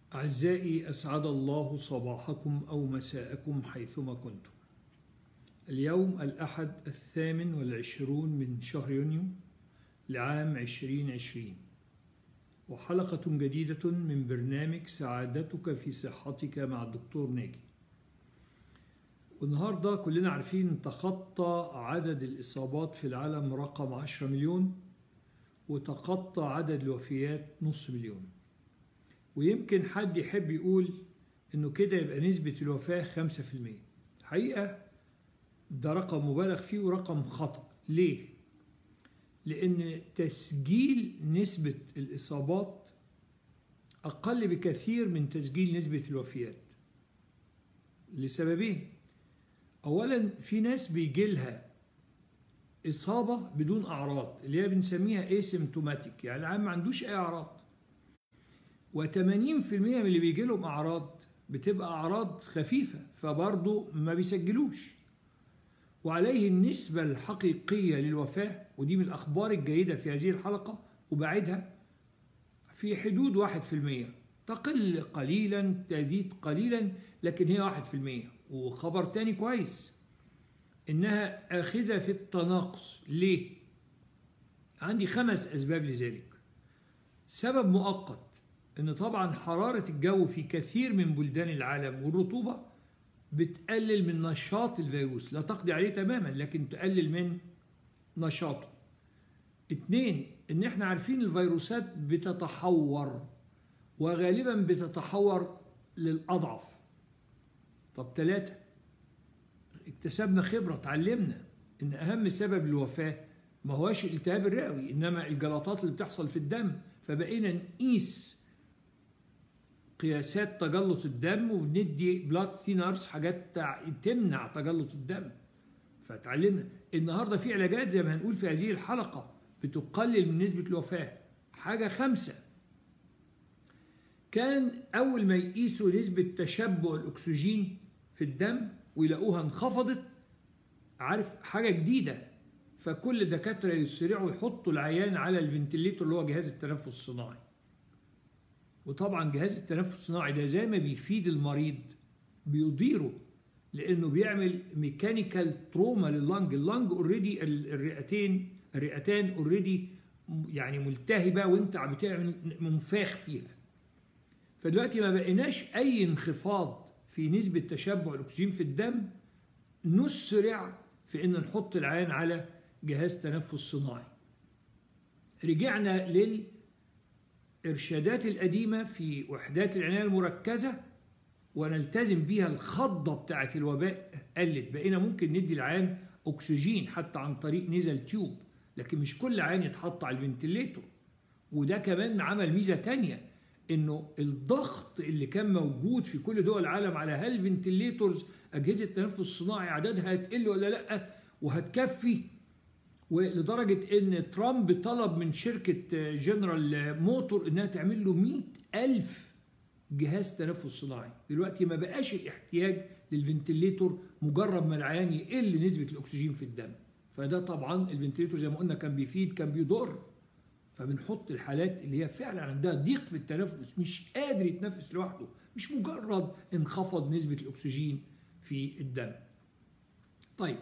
أعزائي أسعد الله صباحكم أو مساءكم حيثما كنتم اليوم الأحد الثامن والعشرون من شهر يونيو لعام عشرين عشرين وحلقة جديدة من برنامج سعادتك في صحتك مع الدكتور ناجي والنهاردة كلنا عارفين تخطى عدد الإصابات في العالم رقم 10 مليون وتخطى عدد الوفيات نص مليون ويمكن حد يحب يقول انه كده يبقى نسبة الوفاة 5% الحقيقة ده رقم مبالغ فيه ورقم خطأ ليه؟ لأن تسجيل نسبة الإصابات أقل بكثير من تسجيل نسبة الوفيات لسببين أولا في ناس بيجي لها إصابة بدون أعراض اللي هي بنسميها اسيمتوماتيك يعني العام ما عندوش أي أعراض و80% من اللي بيجي لهم أعراض بتبقى أعراض خفيفة فبرضه ما بيسجلوش وعليه النسبة الحقيقية للوفاة ودي من الأخبار الجيدة في هذه الحلقة وبعدها في حدود واحد في المية تقل قليلا تزيد قليلا لكن هي واحد في المية وخبر تاني كويس إنها آخذة في التناقص ليه؟ عندي خمس أسباب لذلك سبب مؤقت إن طبعا حرارة الجو في كثير من بلدان العالم والرطوبة بتقلل من نشاط الفيروس لا تقضي عليه تماما لكن تقلل من نشاطه اتنين ان احنا عارفين الفيروسات بتتحور وغالبا بتتحور للأضعف طب ثلاثة اكتسبنا خبرة اتعلمنا ان اهم سبب الوفاة ما هوش الالتهاب الرئوي انما الجلطات اللي بتحصل في الدم فبقينا نقيس قياسات تجلط الدم وبندي بلاد ثينرز حاجات تمنع تجلط الدم فتعلمنا النهارده في علاجات زي ما هنقول في هذه الحلقه بتقلل من نسبه الوفاه حاجه خمسه كان اول ما يقيسوا نسبه تشبع الاكسجين في الدم ويلاقوها انخفضت عارف حاجه جديده فكل دكاتره يسرعوا يحطوا العيان على الفنتليتور اللي هو جهاز التنفس الصناعي وطبعا جهاز التنفس الصناعي ده زي ما بيفيد المريض بيضيره لانه بيعمل ميكانيكال تروما لللنج اللنج اوريدي الرئتين الرئتان اوريدي يعني ملتهبه وانت بتعمل منفاخ فيها فدلوقتي ما بقيناش اي انخفاض في نسبه تشبع الاكسجين في الدم نسرع في ان نحط العيان على جهاز تنفس صناعي رجعنا لل الإرشادات القديمة في وحدات العناية المركزة ونلتزم بيها الخضة بتاعة الوباء قلت بقينا ممكن ندي العيان أكسجين حتى عن طريق نزل تيوب لكن مش كل عيان يتحط على الفنتليتور وده كمان عمل ميزة تانية انه الضغط اللي كان موجود في كل دول العالم على هل فنتليتورز اجهزه التنفس الصناعي عددها هتقل ولا لا وهتكفي ولدرجة إن ترامب طلب من شركة جنرال موتور إنها تعمل له 100 ألف جهاز تنفس صناعي دلوقتي ما بقاش الاحتياج للفنتليتور مجرد ما العيان يقل نسبة الأكسجين في الدم فده طبعا الفنتليتور زي ما قلنا كان بيفيد كان بيضر فبنحط الحالات اللي هي فعلا عندها ضيق في التنفس مش قادر يتنفس لوحده مش مجرد انخفض نسبة الأكسجين في الدم طيب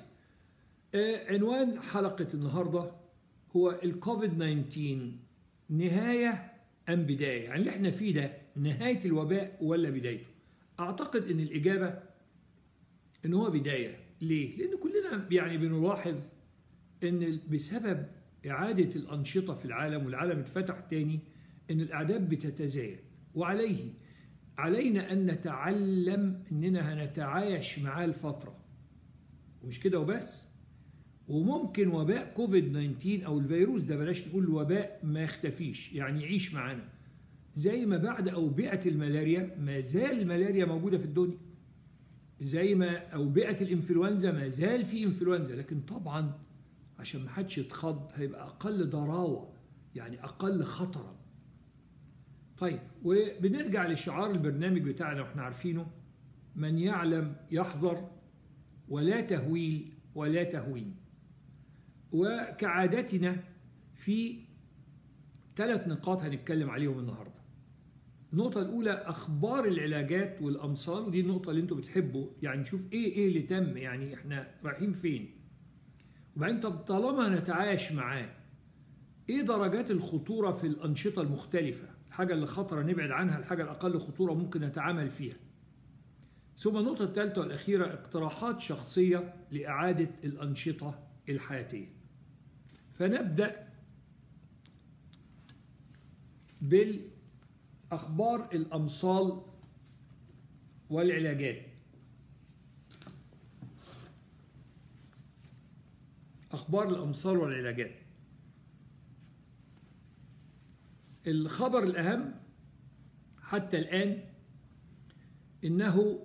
عنوان حلقة النهاردة هو الكوفيد 19 نهاية أم بداية يعني اللي احنا فيه ده نهاية الوباء ولا بدايته أعتقد أن الإجابة أن هو بداية ليه؟ لأن كلنا يعني بنلاحظ أن بسبب إعادة الأنشطة في العالم والعالم اتفتح تاني أن الأعداد بتتزايد وعليه علينا أن نتعلم أننا هنتعايش معاه الفترة ومش كده وبس وممكن وباء كوفيد 19 او الفيروس ده بلاش نقول وباء ما يختفيش يعني يعيش معانا زي ما بعد اوبئه الملاريا ما زال الملاريا موجوده في الدنيا زي ما اوبئه الانفلونزا ما زال في انفلونزا لكن طبعا عشان ما حدش يتخض هيبقى اقل ضراوه يعني اقل خطرا طيب وبنرجع لشعار البرنامج بتاعنا واحنا عارفينه من يعلم يحذر ولا تهويل ولا تهوين وكعادتنا في ثلاث نقاط هنتكلم عليهم النهارده النقطة الأولى أخبار العلاجات والأمصال ودي النقطة اللي أنتوا بتحبوا يعني نشوف إيه إيه اللي تم يعني إحنا رايحين فين وبعدين طب طالما نتعايش معاه إيه درجات الخطورة في الأنشطة المختلفة الحاجة اللي خطرة نبعد عنها الحاجة الأقل خطورة ممكن نتعامل فيها ثم النقطة الثالثة والأخيرة اقتراحات شخصية لإعادة الأنشطة الحياتية فنبدأ بالأخبار الأمصال والعلاجات أخبار الأمصال والعلاجات الخبر الأهم حتى الآن إنه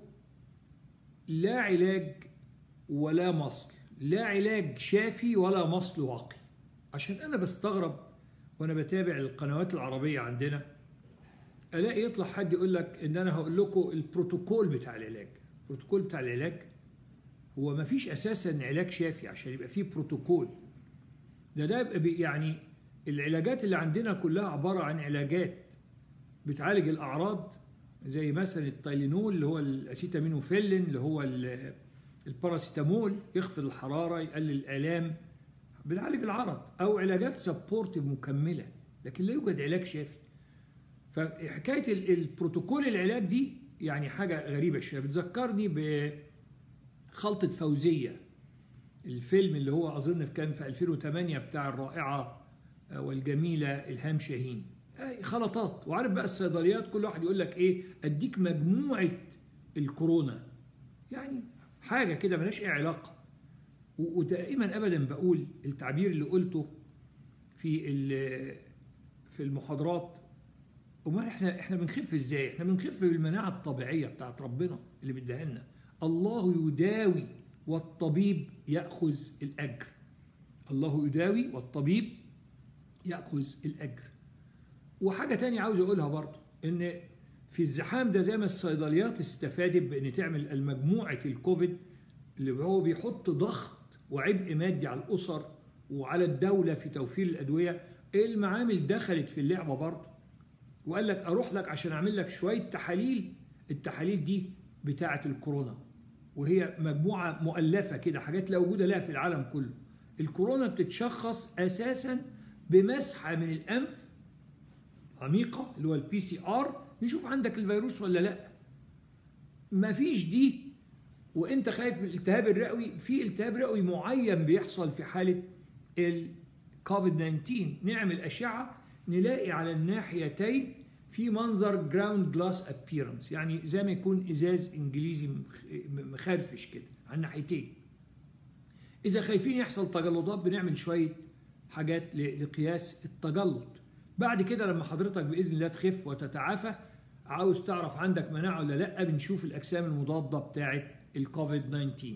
لا علاج ولا مصل لا علاج شافي ولا مصل واقي عشان أنا بستغرب وأنا بتابع القنوات العربية عندنا ألاقي يطلع حد يقول لك إن أنا هقول لكم البروتوكول بتاع العلاج البروتوكول بتاع العلاج هو ما فيش أساسا علاج شافي عشان يبقى فيه بروتوكول ده ده يعني العلاجات اللي عندنا كلها عبارة عن علاجات بتعالج الأعراض زي مثلا التايلينول اللي هو الاسيتامينوفيلين اللي هو الباراسيتامول يخفض الحراره يقلل الالام بنعالج العرض او علاجات سبورتيف مكمله لكن لا يوجد علاج شافي فحكايه البروتوكول العلاج دي يعني حاجه غريبه شويه بتذكرني بخلطه فوزيه الفيلم اللي هو اظن كان في 2008 بتاع الرائعه والجميله الهام شاهين خلطات وعارف بقى الصيدليات كل واحد يقول لك ايه اديك مجموعه الكورونا يعني حاجه كده ملهاش اي علاقه ودائما ابدا بقول التعبير اللي قلته في في المحاضرات امال احنا احنا بنخف ازاي؟ احنا بنخف بالمناعه الطبيعيه بتاعت ربنا اللي بيديها لنا. الله يداوي والطبيب ياخذ الاجر. الله يداوي والطبيب ياخذ الاجر. وحاجة تانية عاوز أقولها برضه إن في الزحام ده زي ما الصيدليات استفادت بإن تعمل المجموعة الكوفيد اللي هو بيحط ضغط وعبء مادي على الأسر وعلى الدولة في توفير الأدوية المعامل دخلت في اللعبة برضه وقال لك أروح لك عشان أعمل لك شوية تحاليل التحاليل دي بتاعة الكورونا وهي مجموعة مؤلفة كده حاجات لا وجود لها في العالم كله الكورونا بتتشخص أساسا بمسحة من الأنف عميقه اللي هو البي سي ار نشوف عندك الفيروس ولا لا مفيش دي وانت خايف من الالتهاب الرئوي في التهاب رئوي معين بيحصل في حاله الكوفيد 19 نعمل اشعه نلاقي على الناحيتين في منظر جراوند جلاس ابييرنس يعني زي ما يكون ازاز انجليزي مخرفش كده على الناحيتين اذا خايفين يحصل تجلطات بنعمل شويه حاجات لقياس التجلط بعد كده لما حضرتك باذن الله تخف وتتعافى عاوز تعرف عندك مناعه ولا لا بنشوف الاجسام المضاده بتاعه الكوفيد 19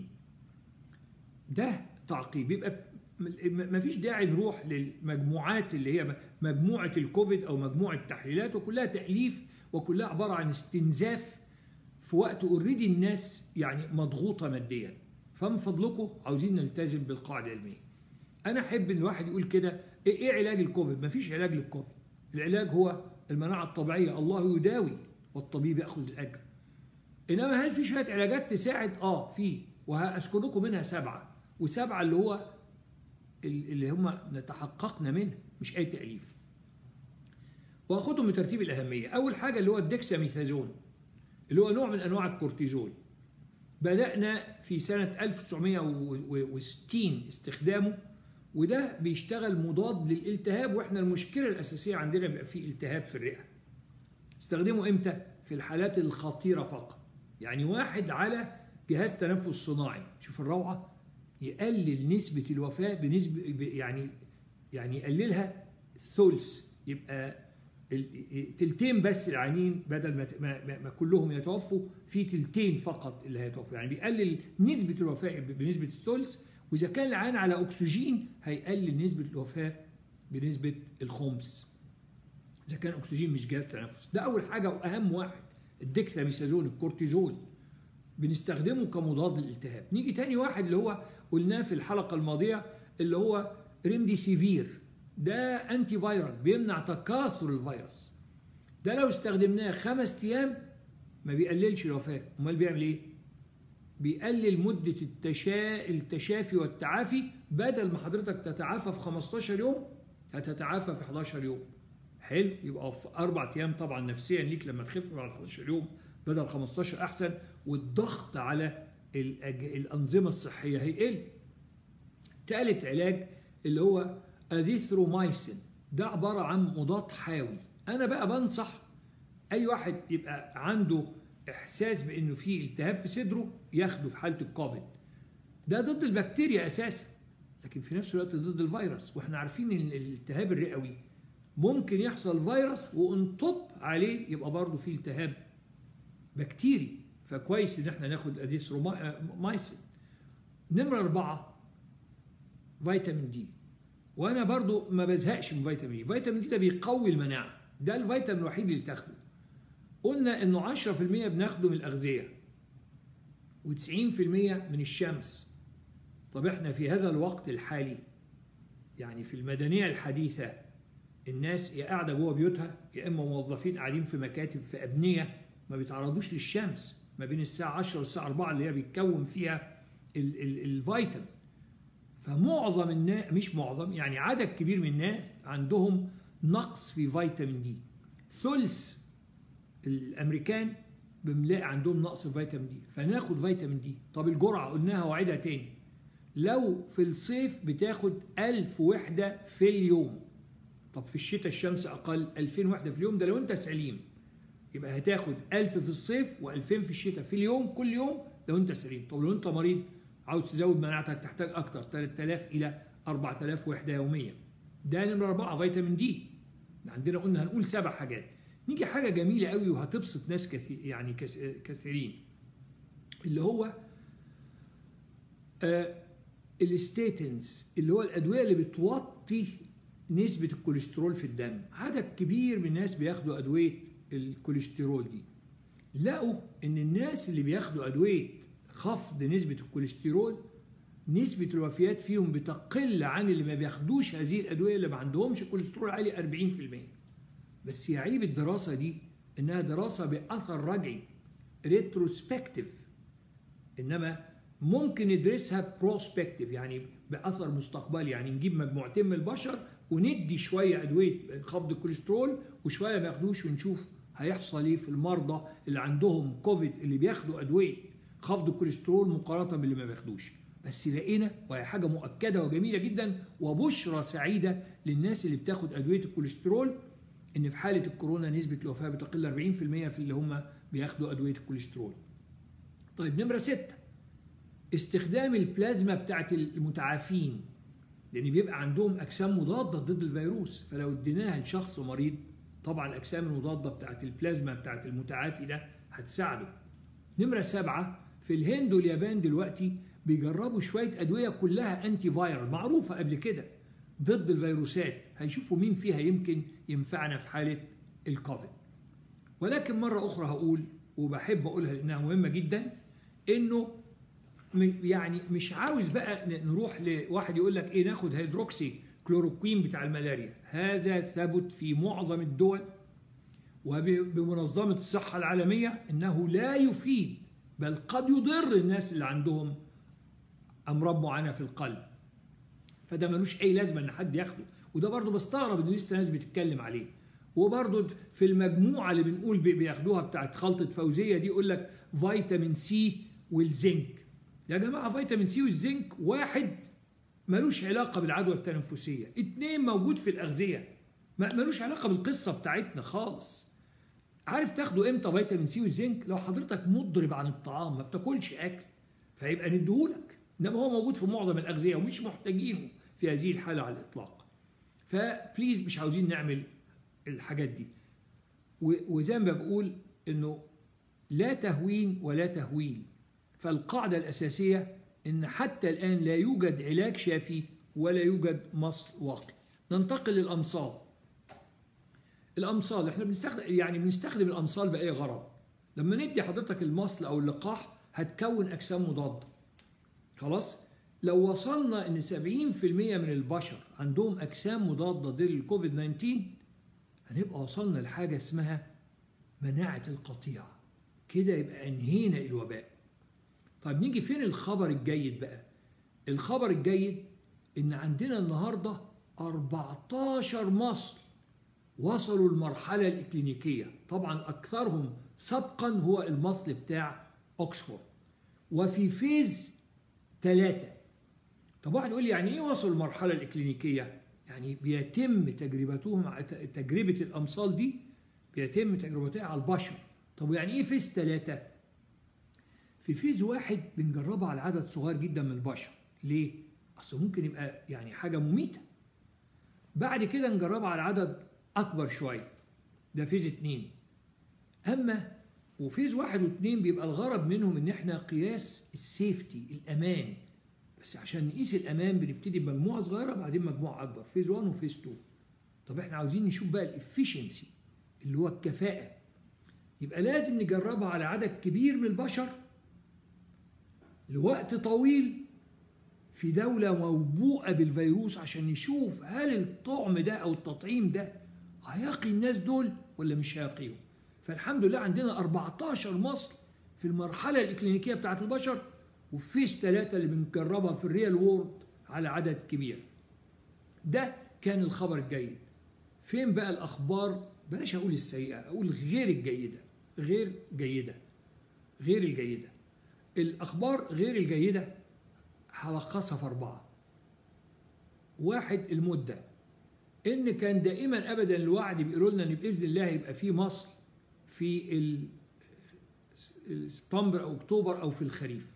ده تعقيب يبقى ما فيش داعي نروح للمجموعات اللي هي مجموعه الكوفيد او مجموعه تحليلات وكلها تاليف وكلها عباره عن استنزاف في وقت اوريدي الناس يعني مضغوطه ماديا فمن فضلكم عاوزين نلتزم بالقاعده العلميه انا احب ان الواحد يقول كده ايه علاج الكوفيد مفيش علاج للكوفيد العلاج هو المناعه الطبيعيه الله يداوي والطبيب ياخذ الاجر انما هل في شويه علاجات تساعد اه في وهذكر لكم منها سبعه وسبعه اللي هو اللي هم نتحققنا منه مش اي تاليف واخدهم بترتيب الاهميه اول حاجه اللي هو الدكساميثازون اللي هو نوع من انواع الكورتيزول بدانا في سنه 1960 استخدامه وده بيشتغل مضاد للالتهاب واحنا المشكله الاساسيه عندنا بيبقى في التهاب في الرئه استخدمه امتى في الحالات الخطيره فقط يعني واحد على جهاز تنفس صناعي شوف الروعه يقلل نسبه الوفاه بنسبه يعني يعني يقللها ثلث يبقى تلتين بس العيانين بدل ما, ما, ما كلهم يتوفوا في تلتين فقط اللي هيتوفوا يعني بيقلل نسبه الوفاه بنسبه الثلث واذا كان العيان على اكسجين هيقلل نسبه الوفاه بنسبه الخمس اذا كان اكسجين مش جهاز تنفس ده اول حاجه واهم واحد الدكتاميثازون الكورتيزون بنستخدمه كمضاد للالتهاب نيجي تاني واحد اللي هو قلناه في الحلقه الماضيه اللي هو ريمدي سيفير ده انتي فيرال بيمنع تكاثر الفيروس ده لو استخدمناه خمس ايام ما بيقللش الوفاه امال بيعمل ايه بيقلل مده التشا... التشافي والتعافي بدل ما حضرتك تتعافى في 15 يوم هتتعافى في 11 يوم حلو يبقى في اربع ايام طبعا نفسيا ليك لما تخف بعد 15 يوم بدل 15 احسن والضغط على الأج... الانظمه الصحيه هيقل ثالث علاج اللي هو اذيثرومايسين ده عباره عن مضاد حيوي انا بقى بنصح اي واحد يبقى عنده احساس بانه في التهاب في صدره ياخده في حاله الكوفيد ده ضد البكتيريا اساسا لكن في نفس الوقت ضد الفيروس واحنا عارفين ان الالتهاب الرئوي ممكن يحصل فيروس وانطب عليه يبقى برضه في التهاب بكتيري فكويس ان احنا ناخد اديثرومايسين نمرة أربعة فيتامين دي وأنا برضو ما بزهقش من فيتامين دي فيتامين دي ده بيقوي المناعة ده الفيتامين الوحيد اللي تاخده قلنا انه 10% بناخده من الأغذية و90% من الشمس طب احنا في هذا الوقت الحالي يعني في المدنية الحديثة الناس يا قاعدة جوه بيوتها يا إما موظفين قاعدين في مكاتب في أبنية ما بيتعرضوش للشمس ما بين الساعة 10 والساعة 4 اللي هي بيتكون فيها ال ال الفيتامين فمعظم الناس مش معظم يعني عدد كبير من الناس عندهم نقص في فيتامين دي ثلث الامريكان بنلاقي عندهم نقص في فيتامين دي فناخد فيتامين دي طب الجرعه قلناها وعدها تاني لو في الصيف بتاخد 1000 وحده في اليوم طب في الشتاء الشمس اقل 2000 وحده في اليوم ده لو انت سليم يبقى هتاخد 1000 في الصيف و2000 في الشتاء في اليوم كل يوم لو انت سليم طب لو انت مريض عاوز تزود مناعتك تحتاج اكتر 3000 الى 4000 وحده يوميا ده نمره أربعة فيتامين دي عندنا قلنا هنقول سبع حاجات نيجي حاجة جميلة قوي وهتبسط ناس كثير يعني كثيرين اللي هو آه الستاتنز اللي هو الأدوية اللي بتوطي نسبة الكوليسترول في الدم عدد كبير من الناس بياخدوا أدوية الكوليسترول دي لقوا ان الناس اللي بياخدوا أدوية خفض نسبة الكوليسترول نسبة الوفيات فيهم بتقل عن اللي ما بياخدوش هذه الأدوية اللي ما عندهمش كوليسترول عالي 40% بس يعيب الدراسة دي إنها دراسة بأثر رجعي ريتروسبكتيف إنما ممكن ندرسها بروسبكتيف يعني بأثر مستقبلي يعني نجيب مجموعتين من البشر وندي شوية أدوية خفض الكوليسترول وشوية ما ياخدوش ونشوف هيحصل ايه في المرضى اللي عندهم كوفيد اللي بياخدوا أدوية خفض الكوليسترول مقارنة باللي ما بياخدوش بس لقينا وهي حاجة مؤكدة وجميلة جدا وبشرى سعيدة للناس اللي بتاخد أدوية الكوليسترول إن في حالة الكورونا نسبة الوفاة بتقل 40% في اللي هم بياخدوا أدوية الكوليسترول. طيب نمرة ستة استخدام البلازما بتاعت المتعافين لأن بيبقى عندهم أجسام مضادة ضد الفيروس فلو اديناها لشخص مريض طبعا الأجسام المضادة بتاعت البلازما بتاعت المتعافي ده هتساعده. نمرة سبعة في الهند واليابان دلوقتي بيجربوا شوية أدوية كلها أنتي فايرال معروفة قبل كده ضد الفيروسات هيشوفوا مين فيها يمكن ينفعنا في حالة الكوفيد ولكن مرة أخرى هقول وبحب أقولها لأنها مهمة جدا إنه يعني مش عاوز بقى نروح لواحد يقول لك إيه ناخد هيدروكسي كلوروكوين بتاع الملاريا هذا ثبت في معظم الدول وبمنظمة الصحة العالمية إنه لا يفيد بل قد يضر الناس اللي عندهم امراض معينه في القلب فده ملوش اي لازمه ان حد ياخده وده برضه بستغرب ان لسه ناس بتتكلم عليه وبرضه في المجموعه اللي بنقول بياخدوها بتاعت خلطه فوزيه دي يقول لك فيتامين سي والزنك يا جماعه فيتامين سي والزنك واحد ملوش علاقه بالعدوى التنفسيه اتنين موجود في الاغذيه ملوش علاقه بالقصه بتاعتنا خالص عارف تاخده امتى فيتامين سي والزنك لو حضرتك مضرب عن الطعام ما بتاكلش اكل فيبقى نديهولك انما هو موجود في معظم الاغذيه ومش محتاجينه في هذه الحاله على الاطلاق فبليز مش عاوزين نعمل الحاجات دي وزي ما بقول انه لا تهوين ولا تهويل فالقاعده الاساسيه ان حتى الان لا يوجد علاج شافي ولا يوجد مصل واقي ننتقل للامصال الامصال احنا بنستخدم يعني بنستخدم الامصال باي غرض لما ندي حضرتك المصل او اللقاح هتكون اجسام مضاده خلاص لو وصلنا ان 70% من البشر عندهم اجسام مضاده ضد الكوفيد 19 هنبقى وصلنا لحاجة اسمها مناعة القطيع كده يبقى أنهينا الوباء طيب نيجي فين الخبر الجيد بقى الخبر الجيد إن عندنا النهاردة 14 مصر وصلوا المرحلة الإكلينيكية طبعا أكثرهم سبقا هو المصل بتاع أكسفورد وفي فيز ثلاثة طب واحد يقول لي يعني إيه وصلوا المرحلة الإكلينيكية يعني بيتم تجربتهم تجربة الأمصال دي بيتم تجربتها على البشر طب يعني إيه فيز ثلاثة في فيز واحد بنجربها على عدد صغير جدا من البشر ليه؟ أصل ممكن يبقى يعني حاجة مميتة بعد كده نجربها على عدد أكبر شوية ده فيز اتنين أما وفيز واحد واثنين بيبقى الغرض منهم إن إحنا قياس السيفتي الأمان بس عشان نقيس الأمان بنبتدي بمجموعة صغيرة بعدين مجموعة أكبر فيز 1 وفيز 2 طب إحنا عاوزين نشوف بقى الإفشنسي اللي هو الكفاءة يبقى لازم نجربها على عدد كبير من البشر لوقت طويل في دولة موبوءة بالفيروس عشان نشوف هل الطعم ده أو التطعيم ده هيقي الناس دول ولا مش هيقيهم فالحمد لله عندنا 14 مصل في المرحلة الإكلينيكية بتاعت البشر وفيش ثلاثة اللي بنجربها في الريال وورد على عدد كبير ده كان الخبر الجيد فين بقى الأخبار بلاش أقول السيئة أقول غير الجيدة غير جيدة غير الجيدة الأخبار غير الجيدة هلخصها في أربعة واحد المدة إن كان دائما أبدا الوعد بيقولوا لنا إن بإذن الله يبقى في مصر في سبتمبر أو أكتوبر أو في الخريف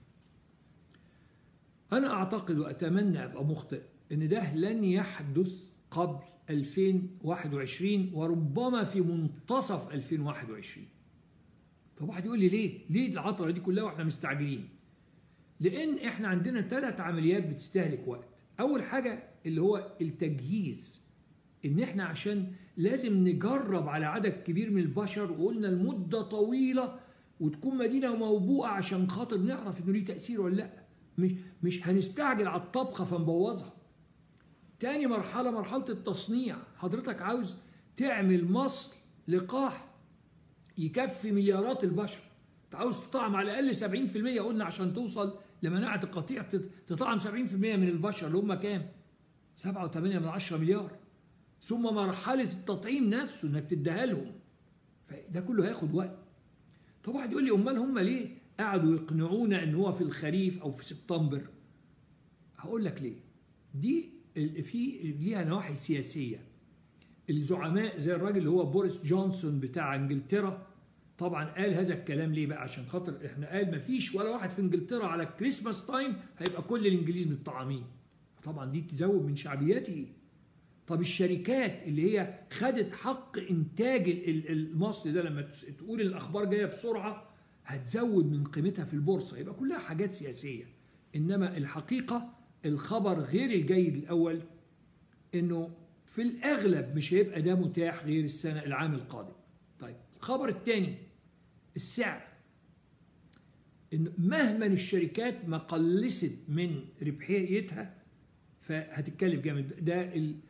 أنا أعتقد وأتمنى أبقى مخطئ إن ده لن يحدث قبل 2021 وربما في منتصف 2021 طب واحد يقول لي ليه؟ ليه العطرة دي كلها واحنا مستعجلين؟ لأن احنا عندنا ثلاث عمليات بتستهلك وقت. أول حاجة اللي هو التجهيز. إن احنا عشان لازم نجرب على عدد كبير من البشر وقلنا المدة طويلة وتكون مدينة موبوءة عشان خاطر نعرف إنه ليه تأثير ولا لأ. مش مش هنستعجل على الطبخة فنبوظها. تاني مرحلة مرحلة التصنيع، حضرتك عاوز تعمل مصل لقاح يكفي مليارات البشر انت عاوز تطعم على الاقل 70% قلنا عشان توصل لمناعه القطيع تطعم 70% من البشر اللي هم كام 7.8 من 10 مليار ثم مرحله التطعيم نفسه انك تديها لهم فده كله هياخد وقت طب واحد يقول لي امال هم ليه قعدوا يقنعونا ان هو في الخريف او في سبتمبر هقول لك ليه دي في ليها نواحي سياسيه الزعماء زي الراجل اللي هو بوريس جونسون بتاع انجلترا طبعا قال هذا الكلام ليه بقى عشان خاطر احنا قال ما فيش ولا واحد في انجلترا على الكريسماس تايم هيبقى كل الانجليز متطعمين طبعا دي تزود من شعبيته طب الشركات اللي هي خدت حق انتاج المصل ده لما تقول الاخبار جايه بسرعه هتزود من قيمتها في البورصه يبقى كلها حاجات سياسيه انما الحقيقه الخبر غير الجيد الاول انه في الأغلب مش هيبقى ده متاح غير السنة العام القادم طيب الخبر الثاني السعر إن مهما الشركات ما قلست من ربحيتها فهتتكلف جامد ده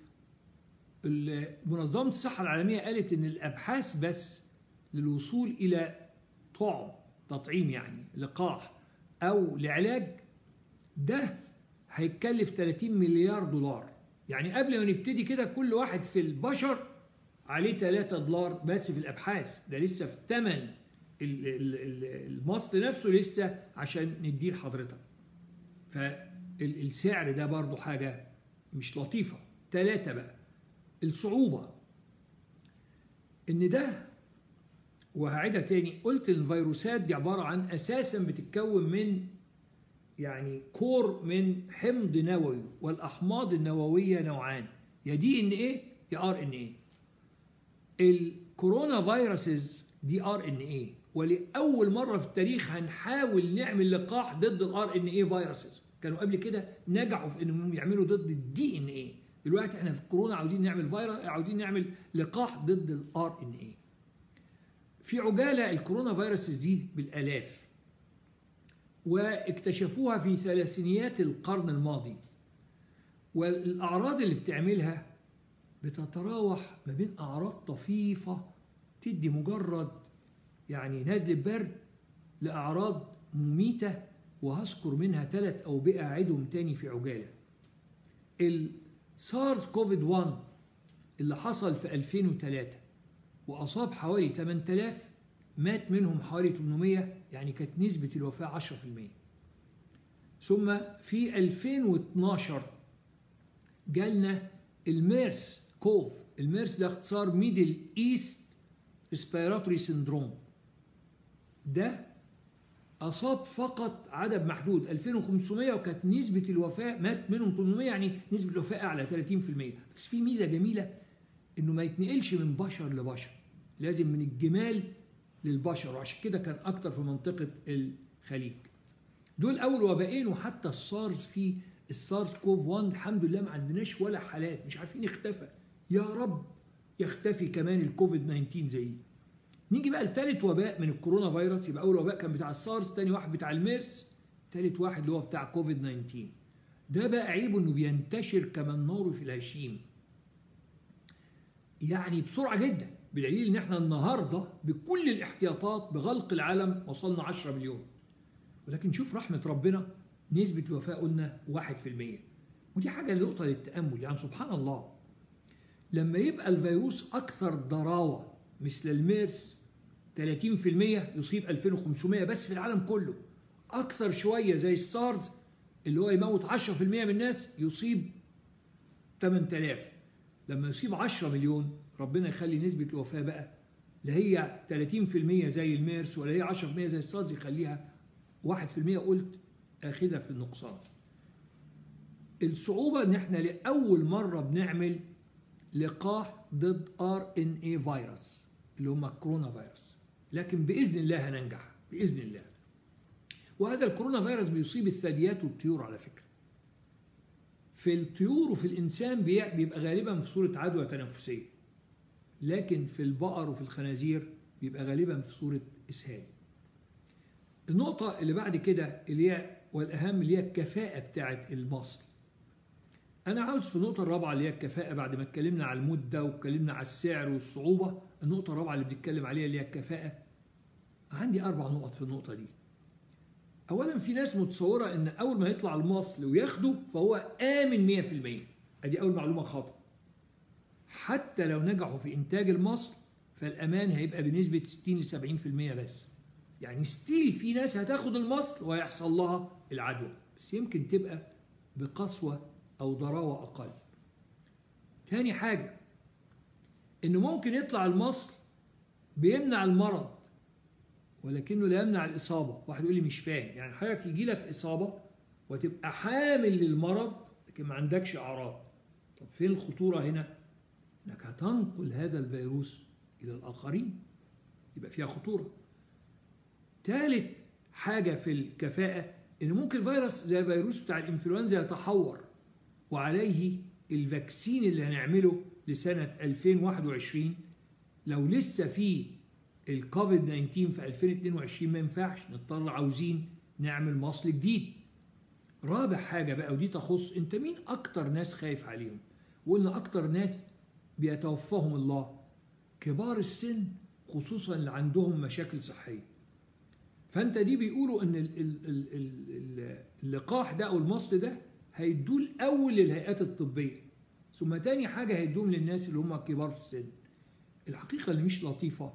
منظمة الصحة العالمية قالت إن الأبحاث بس للوصول إلى طعم تطعيم يعني لقاح أو لعلاج ده هيتكلف 30 مليار دولار يعني قبل ما نبتدي كده كل واحد في البشر عليه 3 دولار بس في الابحاث ده لسه في ثمن المصل نفسه لسه عشان نديه لحضرتك فالسعر ده برضو حاجه مش لطيفه ثلاثه بقى الصعوبه ان ده وهعيدها تاني قلت الفيروسات دي عباره عن اساسا بتتكون من يعني كور من حمض نووي والاحماض النوويه نوعان يا دي ان ايه يا ار ان ايه الكورونا فيروسز دي ار ان ايه ولاول مره في التاريخ هنحاول نعمل لقاح ضد الار ان ايه فيروسز كانوا قبل كده نجحوا في انهم يعملوا ضد الدي ان ايه دلوقتي احنا في الكورونا عاوزين نعمل فيروس عاوزين نعمل لقاح ضد الار ان ايه في عجاله الكورونا فيروسز دي بالالاف واكتشفوها في ثلاثينيات القرن الماضي والأعراض اللي بتعملها بتتراوح ما بين أعراض طفيفة تدي مجرد يعني نزلة برد لأعراض مميتة وهذكر منها ثلاث أوبئة أعدهم تاني في عجالة السارس كوفيد 1 اللي حصل في 2003 وأصاب حوالي 8000 مات منهم حوالي 800 يعني كانت نسبة الوفاة 10% ثم في 2012 جالنا الميرس كوف الميرس ده اختصار ميدل ايست ريسبيراتوري سندروم ده أصاب فقط عدد محدود 2500 وكانت نسبة الوفاة مات منهم 800 يعني نسبة الوفاة أعلى 30% بس في ميزة جميلة إنه ما يتنقلش من بشر لبشر لازم من الجمال للبشر وعشان كده كان أكتر في منطقة الخليج دول أول وبائين وحتى السارز في السارس كوف 1 الحمد لله ما عندناش ولا حالات مش عارفين اختفى يا رب يختفي كمان الكوفيد 19 زيه نيجي بقى لثالث وباء من الكورونا فيروس يبقى اول وباء كان بتاع السارس ثاني واحد بتاع الميرس ثالث واحد اللي هو بتاع كوفيد 19 ده بقى عيبه انه بينتشر كما النار في الهشيم يعني بسرعه جدا بدليل ان احنا النهارده بكل الاحتياطات بغلق العالم وصلنا 10 مليون ولكن شوف رحمه ربنا نسبه الوفاه قلنا 1% ودي حاجه نقطه للتامل يعني سبحان الله لما يبقى الفيروس اكثر ضراوه مثل الميرس 30% يصيب 2500 بس في العالم كله اكثر شويه زي السارز اللي هو يموت 10% من الناس يصيب 8000 لما يصيب 10 مليون ربنا يخلي نسبه الوفاه بقى لا هي 30% زي الميرس ولا هي 10% زي السارز يخليها 1% قلت اخذها في النقصان الصعوبه ان احنا لاول مره بنعمل لقاح ضد ار ان اي فيروس اللي هم كورونا فيروس لكن باذن الله هننجح باذن الله وهذا الكورونا فيروس بيصيب الثدييات والطيور على فكره في الطيور وفي الانسان بيبقى غالبا في صوره عدوى تنفسيه لكن في البقر وفي الخنازير بيبقى غالبا في صوره اسهال النقطه اللي بعد كده اللي هي والاهم اللي هي الكفاءه بتاعه المصل انا عاوز في النقطه الرابعه اللي هي الكفاءه بعد ما اتكلمنا على المده واتكلمنا على السعر والصعوبه النقطه الرابعه اللي بنتكلم عليها اللي هي الكفاءه عندي اربع نقط في النقطه دي اولا في ناس متصوره ان اول ما يطلع المصل وياخده فهو امن 100% ادي اول معلومه خاطئه حتى لو نجحوا في انتاج المصل فالامان هيبقى بنسبه 60 ل 70% بس يعني ستيل في ناس هتاخد المصل وهيحصل لها العدوى بس يمكن تبقى بقسوه او ضراوه اقل تاني حاجه انه ممكن يطلع المصل بيمنع المرض ولكنه لا يمنع الاصابه واحد يقول لي مش فاهم يعني حضرتك يجي لك اصابه وتبقى حامل للمرض لكن ما عندكش اعراض طب فين الخطوره هنا انك هتنقل هذا الفيروس الى الاخرين يبقى فيها خطوره ثالث حاجه في الكفاءه ان ممكن فيروس زي فيروس بتاع الانفلونزا يتحور وعليه الفاكسين اللي هنعمله لسنة 2021 لو لسه في الكوفيد 19 في 2022 ما ينفعش نضطر عاوزين نعمل مصل جديد رابع حاجة بقى ودي تخص انت مين اكتر ناس خايف عليهم وقلنا اكتر ناس بيتوفاهم الله كبار السن خصوصا اللي عندهم مشاكل صحية فانت دي بيقولوا ان اللقاح ده او المصل ده هيدوه الاول للهيئات الطبيه ثم تاني حاجه هيدوهم للناس اللي هم كبار في السن الحقيقه اللي مش لطيفه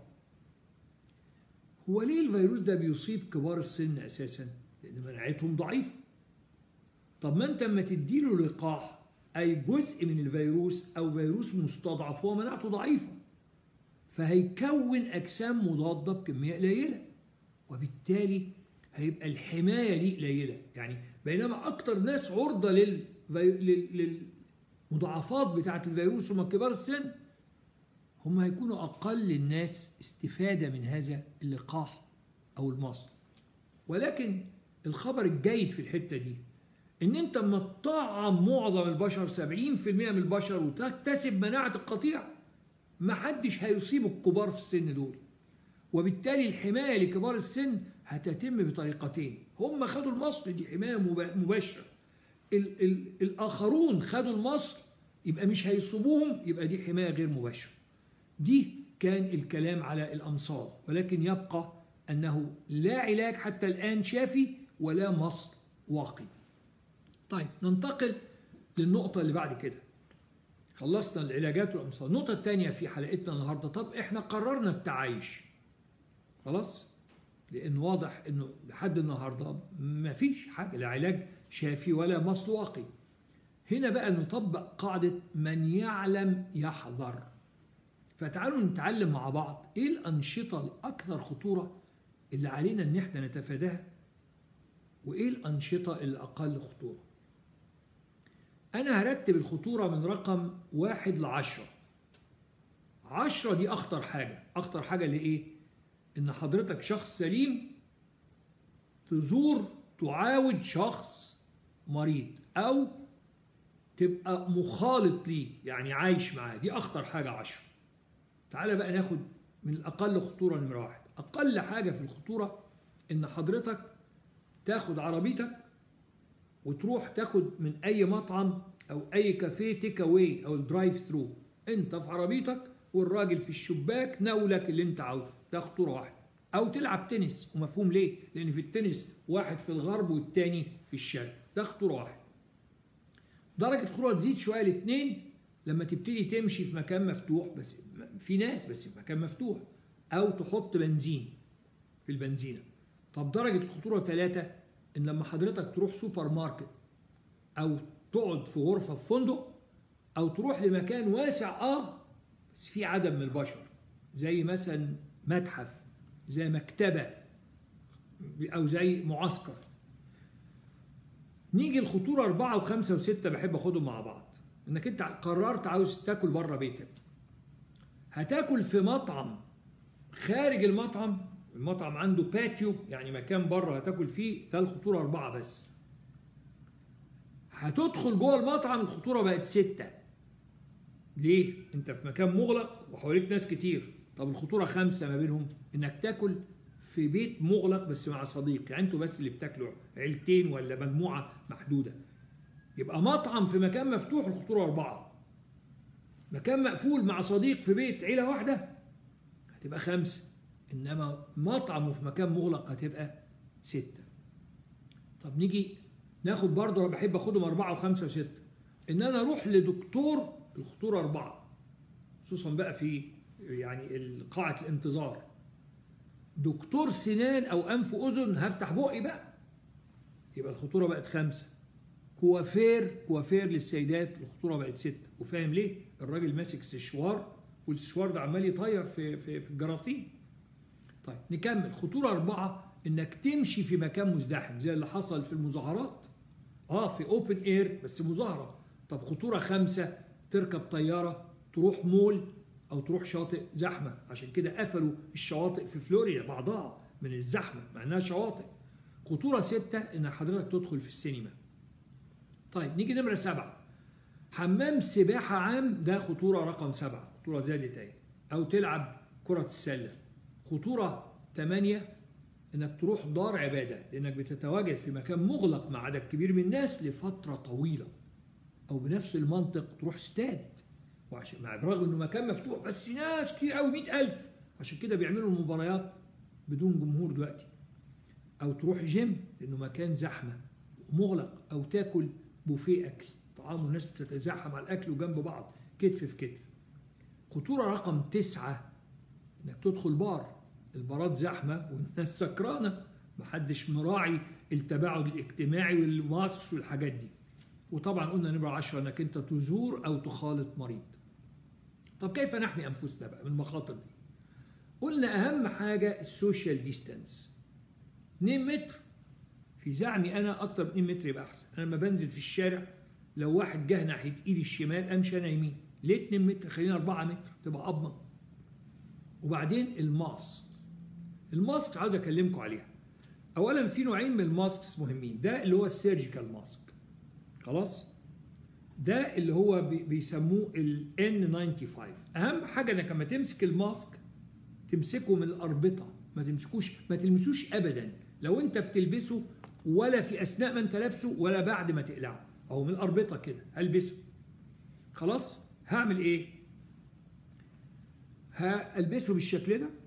هو ليه الفيروس ده بيصيب كبار السن اساسا لان مناعتهم ضعيفه طب ما انت اما تديله لقاح اي جزء من الفيروس او فيروس مستضعف هو مناعته ضعيفه فهيكون اجسام مضاده بكميه قليله وبالتالي هيبقى الحمايه ليه قليله يعني بينما اكتر ناس عرضه لل... للمضاعفات بتاعه الفيروس هم كبار السن هم هيكونوا اقل الناس استفاده من هذا اللقاح او المصل ولكن الخبر الجيد في الحته دي ان انت لما تطعم معظم البشر 70% من البشر وتكتسب مناعه القطيع ما حدش هيصيب الكبار في السن دول وبالتالي الحمايه لكبار السن هتتم بطريقتين هم خدوا المصل دي حمايه مباشره ال ال الاخرون خدوا المصل يبقى مش هيصيبوهم يبقى دي حمايه غير مباشره دي كان الكلام على الامصال ولكن يبقى انه لا علاج حتى الان شافي ولا مصل واقي طيب ننتقل للنقطه اللي بعد كده خلصنا العلاجات والامصال النقطه الثانيه في حلقتنا النهارده طب احنا قررنا التعايش خلاص لان واضح انه لحد النهارده ما فيش حاجه لا علاج شافي ولا مصل واقي هنا بقى نطبق قاعده من يعلم يحذر فتعالوا نتعلم مع بعض ايه الانشطه الاكثر خطوره اللي علينا ان احنا نتفاداها وايه الانشطه الاقل خطوره انا هرتب الخطوره من رقم واحد لعشرة عشرة دي اخطر حاجه اخطر حاجه لايه ان حضرتك شخص سليم تزور تعاود شخص مريض او تبقى مخالط ليه يعني عايش معاه دي اخطر حاجه عشرة تعالى بقى ناخد من الاقل خطوره نمره واحد اقل حاجه في الخطوره ان حضرتك تاخد عربيتك وتروح تاخد من اي مطعم او اي كافيه تيك اواي او الدرايف ثرو انت في عربيتك والراجل في الشباك ناولك اللي انت عاوزه ده خطوره واحده او تلعب تنس ومفهوم ليه لان في التنس واحد في الغرب والتاني في الشرق ده خطوره واحده درجه الخطوره تزيد شويه لاثنين لما تبتدي تمشي في مكان مفتوح بس في ناس بس في مكان مفتوح او تحط بنزين في البنزينه طب درجه الخطوره ثلاثه ان لما حضرتك تروح سوبر ماركت او تقعد في غرفه في فندق او تروح لمكان واسع اه بس في عدم من البشر زي مثلا متحف زي مكتبه او زي معسكر نيجي الخطوره أربعة وخمسة وستة بحب أخدهم مع بعض إنك أنت قررت عاوز تاكل بره بيتك هتاكل في مطعم خارج المطعم المطعم عنده باتيو يعني مكان بره هتاكل فيه ده الخطوره أربعة بس هتدخل جوه المطعم الخطوره بقت ستة ليه؟ أنت في مكان مغلق وحواليك ناس كتير طب الخطوره خمسة ما بينهم إنك تاكل في بيت مغلق بس مع صديق يعني انتوا بس اللي بتاكلوا عيلتين ولا مجموعه محدوده يبقى مطعم في مكان مفتوح الخطوره اربعه مكان مقفول مع صديق في بيت عيله واحده هتبقى خمسه انما مطعم في مكان مغلق هتبقى سته طب نيجي ناخد برضه انا بحب اخدهم اربعه وخمسه وسته ان انا اروح لدكتور الخطوره اربعه خصوصا بقى في يعني قاعه الانتظار دكتور سنان او انف واذن هفتح بقي بقى يبقى الخطوره بقت خمسه كوافير كوافير للسيدات الخطوره بقت سته وفاهم ليه؟ الراجل ماسك سشوار والسشوار ده عمال يطير في في في الجراثيم. طيب نكمل خطوره اربعه انك تمشي في مكان مزدحم زي اللي حصل في المظاهرات اه في اوبن اير بس مظاهره طب خطوره خمسه تركب طياره تروح مول او تروح شاطئ زحمه عشان كده قفلوا الشواطئ في فلوريدا بعضها من الزحمه مع انها شواطئ خطوره سته ان حضرتك تدخل في السينما طيب نيجي نمره سبعه حمام سباحه عام ده خطوره رقم سبعه خطوره زادت اهي او تلعب كره السله خطوره ثمانيه انك تروح دار عباده لانك بتتواجد في مكان مغلق مع عدد كبير من الناس لفتره طويله او بنفس المنطق تروح استاد وعشان مع برغم انه مكان مفتوح بس ناس كتير قوي 100000 عشان كده بيعملوا المباريات بدون جمهور دلوقتي او تروح جيم لانه مكان زحمه ومغلق او تاكل بوفيه اكل طعام والناس بتتزاحم على الاكل وجنب بعض كتف في كتف خطوره رقم تسعة انك تدخل بار البارات زحمه والناس سكرانه محدش مراعي التباعد الاجتماعي والماسكس والحاجات دي وطبعا قلنا نمرة 10 انك انت تزور او تخالط مريض طب كيف نحمي انفسنا بقى من المخاطر دي قلنا اهم حاجه السوشيال ديستانس 2 متر في زعمي انا اكتر من 2 متر يبقى احسن انا لما بنزل في الشارع لو واحد جه ناحيه ايدي الشمال امشي انا يمين ليه 2 متر خلينا 4 متر تبقى اضمن وبعدين الماسك الماسك عاوز اكلمكم عليها اولا في نوعين من الماسكس مهمين ده اللي هو السيرجيكال ماسك خلاص ده اللي هو بيسموه ال N95 اهم حاجه انك لما تمسك الماسك تمسكه من الاربطه ما تمسكوش ما تلمسوش ابدا لو انت بتلبسه ولا في اثناء ما انت لابسه ولا بعد ما تقلعه او من الاربطه كده البسه خلاص هعمل ايه هلبسه بالشكل ده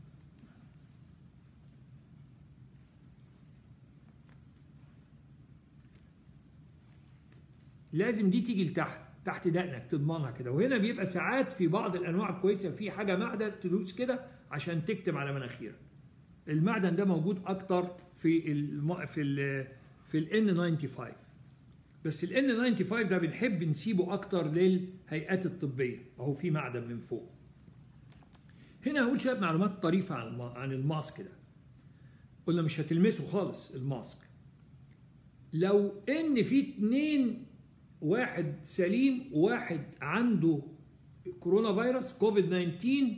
لازم دي تيجي لتحت تحت دقنك تضمنها كده وهنا بيبقى ساعات في بعض الانواع الكويسه في حاجه معدن تدوس كده عشان تكتم على مناخيرك المعدن ده موجود اكتر في الم... في ال في ال N95 بس ال N95 ده بنحب نسيبه اكتر للهيئات الطبيه اهو في معدن من فوق هنا هقول شويه معلومات طريفه عن عن الماسك ده قلنا مش هتلمسه خالص الماسك لو ان في اتنين واحد سليم وواحد عنده كورونا فيروس كوفيد 19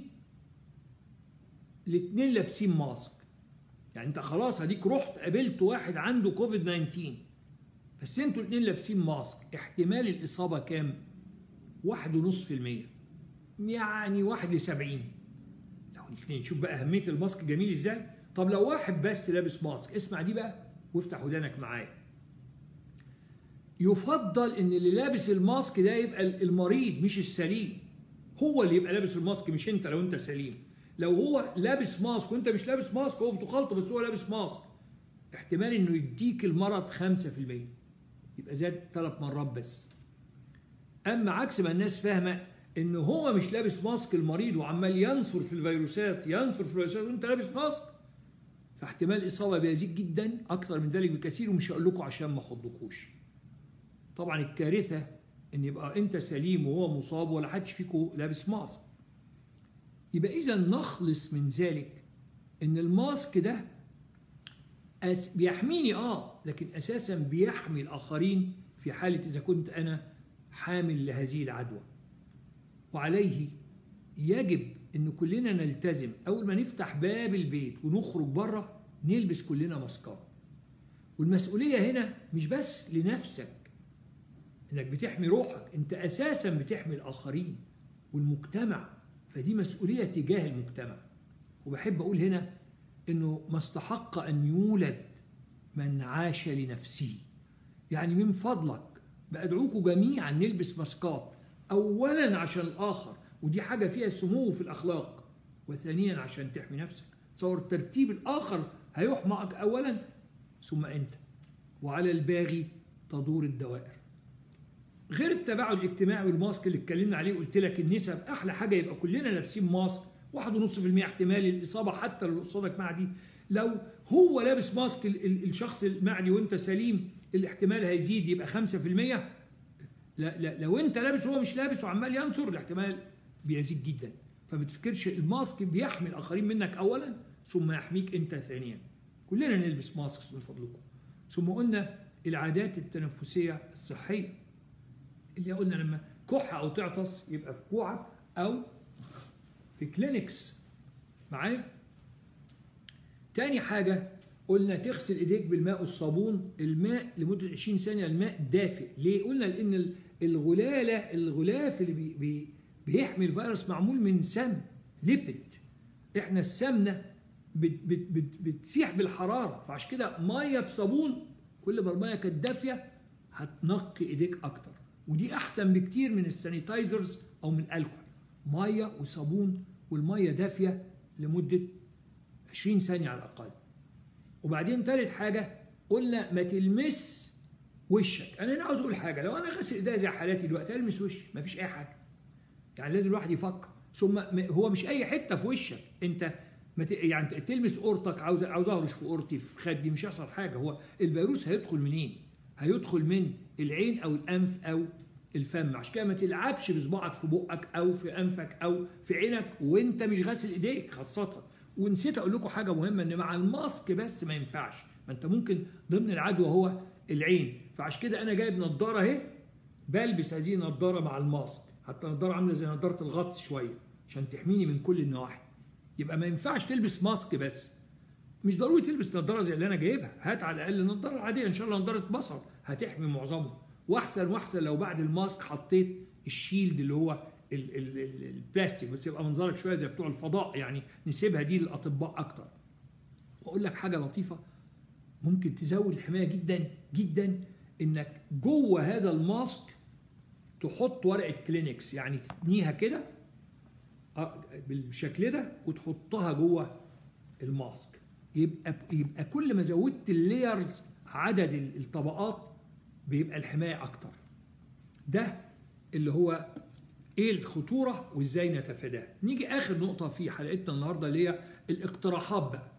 الاثنين لابسين ماسك يعني انت خلاص اديك رحت قابلت واحد عنده كوفيد 19 بس انتوا الاثنين لابسين ماسك احتمال الاصابه كام؟ واحد ونص في المية يعني واحد لسبعين لو الاثنين شوف بقى اهميه الماسك جميل ازاي؟ طب لو واحد بس لابس ماسك اسمع دي بقى وافتح ودانك معايا يفضل ان اللي لابس الماسك ده يبقى المريض مش السليم هو اللي يبقى لابس الماسك مش انت لو انت سليم لو هو لابس ماسك وانت مش لابس ماسك هو بتخلطه بس هو لابس ماسك احتمال انه يديك المرض 5% يبقى زاد ثلاث مرات بس اما عكس ما الناس فاهمه ان هو مش لابس ماسك المريض وعمال ينثر في الفيروسات ينثر في الفيروسات وانت لابس ماسك فاحتمال الاصابه بيزيد جدا اكثر من ذلك بكثير ومش هقول لكم عشان ما اخضكوش طبعا الكارثه ان يبقى انت سليم وهو مصاب ولا حدش فيكم لابس ماسك يبقى اذا نخلص من ذلك ان الماسك ده أس بيحميني اه لكن اساسا بيحمي الاخرين في حاله اذا كنت انا حامل لهذه العدوى وعليه يجب ان كلنا نلتزم اول ما نفتح باب البيت ونخرج بره نلبس كلنا ماسكات والمسؤوليه هنا مش بس لنفسك انك بتحمي روحك انت اساسا بتحمي الاخرين والمجتمع فدي مسؤوليه تجاه المجتمع وبحب اقول هنا انه ما استحق ان يولد من عاش لنفسه يعني من فضلك بادعوكم جميعا نلبس ماسكات اولا عشان الاخر ودي حاجه فيها سمو في الاخلاق وثانيا عشان تحمي نفسك تصور ترتيب الاخر هيحمقك اولا ثم انت وعلى الباغي تدور الدوائر غير التباعد الاجتماعي والماسك اللي اتكلمنا عليه قلت لك النسب احلى حاجه يبقى كلنا لابسين ماسك 1.5% احتمال الاصابه حتى لو قصادك معدي لو هو لابس ماسك الشخص المعدي وانت سليم الاحتمال هيزيد يبقى 5% لا لا لو انت لابس وهو مش لابس وعمال ينثر الاحتمال بيزيد جدا فما تفكرش الماسك بيحمي الاخرين منك اولا ثم يحميك انت ثانيا كلنا نلبس ماسك من فضلكم ثم قلنا العادات التنفسيه الصحيه اللي قلنا لما كح او تعطس يبقى في كوعك او في كلينكس معايا تاني حاجة قلنا تغسل ايديك بالماء والصابون الماء لمدة 20 ثانية الماء دافئ ليه قلنا لان الغلالة الغلاف اللي بي بي بيحمي الفيروس معمول من سم ليبيد احنا السمنة بت بت بت بتسيح بالحرارة فعشان كده مية بصابون كل ما المية كانت دافية هتنقي ايديك اكتر ودي احسن بكتير من السانيتايزرز او من الكحول ميه وصابون والميه دافيه لمده 20 ثانيه على الاقل وبعدين ثالث حاجه قلنا ما تلمس وشك انا هنا عاوز اقول حاجه لو انا غاسل ايديا زي حالاتي دلوقتي المس وشي مفيش اي حاجه يعني لازم الواحد يفكر ثم هو مش اي حته في وشك انت ما ت... يعني تلمس اورتك عاوز عاوز اهرش في اورتي في خدي مش هيحصل حاجه هو الفيروس هيدخل منين؟ هيدخل من العين او الانف او الفم عشان كده ما تلعبش بصباعك في بقك او في انفك او في عينك وانت مش غاسل ايديك خاصه ونسيت اقول لكم حاجه مهمه ان مع الماسك بس ما ينفعش ما انت ممكن ضمن العدوى هو العين فعشان كده انا جايب نضاره اهي بلبس هذه النضاره مع الماسك حتى النضاره عامله زي نضاره الغطس شويه عشان تحميني من كل النواحي يبقى ما ينفعش تلبس ماسك بس مش ضروري تلبس نظاره زي اللي انا جايبها هات على الاقل نظاره عاديه ان شاء الله نظاره بصر هتحمي معظمهم واحسن واحسن لو بعد الماسك حطيت الشيلد اللي هو ال ال ال البلاستيك بس يبقى منظرك شويه زي بتوع الفضاء يعني نسيبها دي للاطباء اكتر واقول لك حاجه لطيفه ممكن تزود الحمايه جدا جدا انك جوه هذا الماسك تحط ورقه كلينكس يعني تتنيها كده آه، بالشكل ده وتحطها جوه الماسك يبقى يبقى كل ما زودت اللايرز عدد الطبقات بيبقى الحمايه اكتر ده اللي هو ايه الخطوره وازاي نتفاداها نيجي اخر نقطه في حلقتنا النهارده اللي هي الاقتراحات بقى